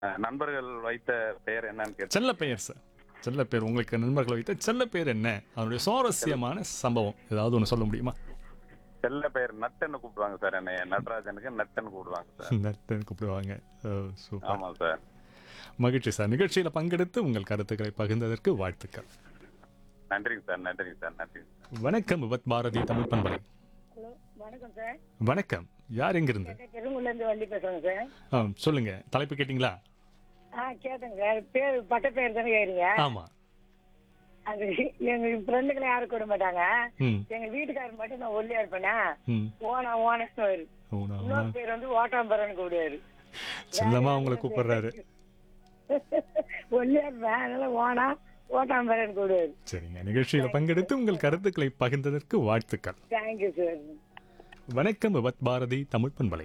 அஹ், நண்பர்கள் வைத்த பெயர் என்னன்னு கேட்டு செல்ல பெயர் சார் செல்ல பேர் உங்களுக்கு நண்பர்கள் வைத்த செல்ல பேர் என்ன அதனுடைய சுவாரஸ்யமான சம்பவம் ஏதாவது ஒன்று சொல்ல முடியுமா செல்ல பெயர் நட்டுன்னு கூப்பிடுவாங்க சார் என்னைய நடராஜனுக்கு நட்டுன்னு கூப்பிடுவாங்க சார் நட்டுன்னு கூப்பிடுவாங்க ஓ, சூப்பர் ஆமா சார் மகிழ்ச்சி சார் நிகழ்ச்சியில் பங்கெடுத்து உங்கள் கருத்துக்களை பகிர்ந்ததற்கு வாழ்த்துக்கள் நன்றிங்க சார் நன்றிங்க சார் நன்றிங்க சார் வணக்கம் விபத் பாரதி தமிழ் பண்பலை ஹலோ வணக்கம் சார் வணக்கம் யார் எங்கிருந்து திருமூலேருந்து வள்ளி பேசுறேங்க சார் ஆ சொல்லுங்க தலைப்பு கேட்டிங்களா ஆ கேட்டேங்க சார் பேர் பட்ட பேர் தானே கேக்குறீங்க ஆமா அது எங்க ஃப்ரெண்டுகளை யாரும் கூட மாட்டாங்க ம் எங்க வீட்டுக்காரர் மட்டும் நான் ஒல்லியா இருப்பேனா ம் ஓனா ஓனஸ்னு வரு ஓ, நான் இன்னொரு பேர் வந்து ஓட்டாம்பரன்னு கூப்பிடுவாரு செல்லமா உங்களை கூப்பிடுறாரு ஒல்லியா இருப்பேன் அதனால ஓனா ஓட்டாம்பரன்னு கூப்பிடுவாரு சரிங்க நிகழ்ச்சியில் பங்கெடுத்து உங்கள் கருத்துக்களை பகிர்ந்ததற்கு வாழ்த்துக்கள் தேங்க்யூ சார் வணக்கம் விபத் பாரதி தமிழ் பண்பலை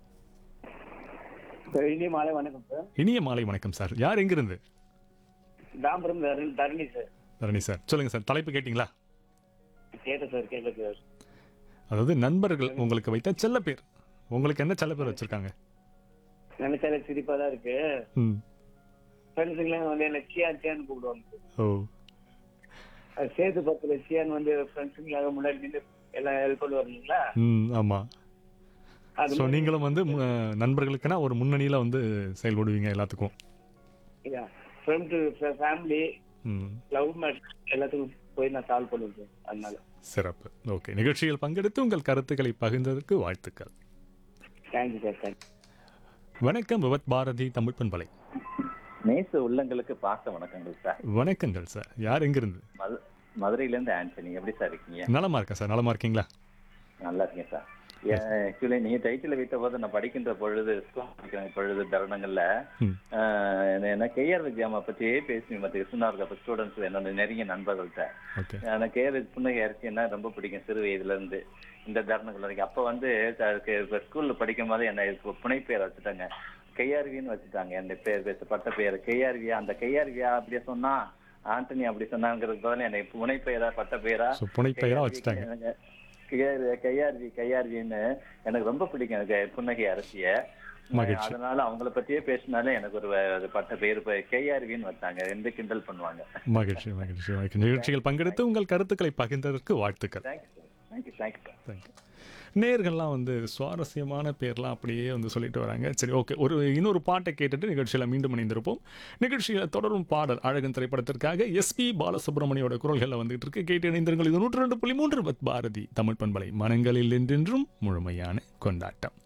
சார் இனிய மாலை வணக்கம் சார் இனிய மாலை வணக்கம் சார் யார் எங்கிருந்து தாம்பரம் தரணி தரணி சார் தரணி சார் சொல்லுங்க சார் தலைப்பு கேட்டிங்களா கேட்டேன் சார் கேட்டேன் சார் அதாவது நண்பர்கள் உங்களுக்கு வைத்த செல்ல பேர் உங்களுக்கு என்ன செல்ல பேர் வச்சிருக்காங்க நினைச்சாலே சிரிப்பா தான் இருக்கு ம் ஃப்ரெண்ட்ஸுங்களாம் வந்து என்ன சியான் சியான் கூப்பிடுவாங்க சார். ஓ அது சேது பக்கத்துல சியான் வந்து ஃப்ரெண்ட்ஸுங்களாக முன்னாடி நின்று எல்லாம் ஹெல்ப் பண்ணுவார் இல்லைங்களா ம் ஆமாம் அது ஸோ நீங்களும் வந்து மு- நண்பர்களுக்குன்னா ஒரு முன்னணியில் வந்து செயல்படுவீங்க எல்லாத்துக்கும் ஃப்ரெண்ட் ஃபேமிலி ம் லவ் மேட்ச் எல்லாத்துக்கும் போய் நான் சால்வ் பண்ணுவேன் சார் அதனால சிறப்பு ஓகே நிகழ்ச்சியில் பங்கெடுத்து உங்கள் கருத்துக்களை பகிர்ந்ததற்கு வாழ்த்துக்கள் தேங்க்யூ சார் தேங்க்யூ வணக்கம் விபத் பாரதி தமிழ் பண்பலை நேச உள்ளங்களுக்கு பாச வணக்கங்கள் சார் வணக்கங்கள் சார் யார் எங்கிருந்து மது மதுரையிலேருந்து ஆண்டனி எப்படி சார் இருக்கீங்க நலமா இருக்கேன் சார் நலமா இருக்கீங்களா நல்லா இருக்கேன் சார் ஆக்சுவலி நீங்க டைட்டில் வைத்த போது நான் படிக்கின்ற பொழுது ஸ்கூல் படிக்கிற பொழுது தருணங்கள்ல ம். ஆஹ், என்ன கேஆர் வித்யாமா பற்றியே பேசி மற்ற கிருஷ்ணாருக்கு அப்போ ஸ்டூடெண்ட்ஸ் என்னோட நெருங்கிய நண்பர்கள்ட்ட ஓகே எனக்கு கேஆர் புன்னகை அரிசின்னா ரொம்ப பிடிக்கும் சிறு வயதுல இருந்து இந்த தருணங்கள் வரைக்கும் அப்போ வந்து இப்போ ஸ்கூல்ல படிக்கும் போது என்ன இதுக்கு புனை பேர் வச்சுட்டாங்க கையார்வின்னு வச்சுட்டாங்க என் பேர் பேச பட்ட பேர் கையார்வியா அந்த கையார்வியா அப்படியே சொன்னா ஆண்டனி அப்படி சொன்னாங்கிறது பதில் என்னை புனை பெயரா பட்ட பேரா ஸோ புனைப்பெயரா வச்சுட்டாங்க எனக்கு கையார் கையார்வி கையார்வின்னு எனக்கு ரொம்ப பிடிக்கும் எனக்கு புன்னகை அரசிய மகிழ்ச்சி. அதனால அவங்கள பத்தியே பேசினாலே எனக்கு ஒரு வ- அது பட்ட பேர் கையார்வின்னு வச்சாங்க ரெண்டு கிண்டல் பண்ணுவாங்க மகிழ்ச்சி மகிழ்ச்சி மகிழ்ச்சி நிகழ்ச்சியில் பங்கெடுத்து உங்கள் கருத்துக்களை பகிர்ந்ததற்கு வாழ்த்துக்கள் thank you sir thank you thank you sir thank you நேர்கள்லாம் வந்து சுவாரஸ்யமான பேர்லாம் அப்படியே வந்து சொல்லிட்டு வராங்க சரி ஓகே ஒரு இன்னொரு பாட்டை கேட்டுட்டு நிகழ்ச்சியில் மீண்டும் இணைந்திருப்போம் நிகழ்ச்சியில் தொடரும் பாடல் அழகன் திரைப்படத்திற்காக எஸ்பி பாலசுப்ரமணியோட குரல்களில் வந்துகிட்டு இருக்கு கேட்டு இணைந்திருங்கள் இது நூற்றி ரெண்டு புள்ளி மூன்று பத் பாரதி தமிழ் பண்பலை மனங்களில் என்றென்றும் முழுமையான கொண்டாட்டம்